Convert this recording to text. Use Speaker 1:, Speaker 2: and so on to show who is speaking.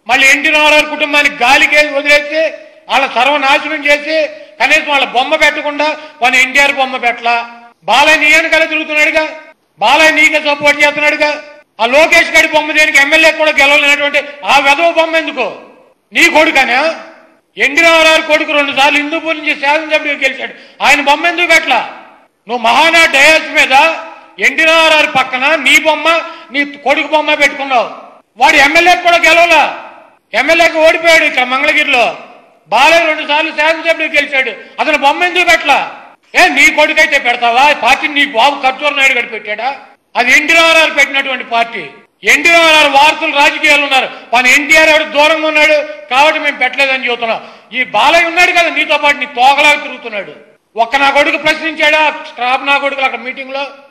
Speaker 1: మళ్ళీ ఎన్టీ రామారావు కుటుంబానికి గాలికేసి వదిలేసి వాళ్ళ సర్వనాశనం చేసి కనీసం వాళ్ళ బొమ్మ పెట్టకుండా వాళ్ళ ఎన్టీఆర్ బొమ్మ పెట్టలా బాలయ్య నీ వెనకాల తిరుగుతున్నాడుగా బాలయ్య నీకే సపోర్ట్ చేస్తున్నాడుగా ఆ లోకేష్ గడి బొమ్మ దేనికి ఎమ్మెల్యే కూడా గెలవలేనటువంటి ఆ వెధవ బొమ్మ ఎందుకు నీ కొడుకనా ఎన్టీ రామారావు కొడుకు రెండు సార్లు హిందూపూర్ నుంచి శాసనసభ్యుడిగా గెలిచాడు ఆయన బొమ్మ ఎందుకు పెట్టలా నువ్వు మహానా డయాస్ మీద ఎన్టీ రామారావు పక్కన నీ బొమ్మ నీ కొడుకు బొమ్మ పెట్టుకున్నావు వాడు ఎమ్మెల్యే కూడా గెలవలా ఎమ్మెల్యేకి ఓడిపోయాడు ఇక్కడ మంగళగిరిలో బాలయ్య రెండు సార్లు శాసనసభ్యుడికి గెలిచాడు అతను బొమ్మ ఎందుకు పెట్టలా ఏ నీ కొడుకైతే పెడతావా పార్టీ నీ బాబు కర్తూరు నాయుడు గడి పెట్టాడా అది ఎన్టీ రామారావు పెట్టినటువంటి పార్టీ ఎన్టీ రామారావు వారసులు రాజకీయాలు ఉన్నారు మన ఎన్టీఆర్ ఎవడు దూరంగా ఉన్నాడు కాబట్టి మేము పెట్టలేదని చెబుతున్నాం ఈ బాలయ్య ఉన్నాడు కదా నీతో పాటు నీ తోకలాగా తిరుగుతున్నాడు ఒక్క నా కొడుకు ప్రశ్నించాడా స్టాఫ్ నా కొడుకులు అక్కడ మీటింగ్ లో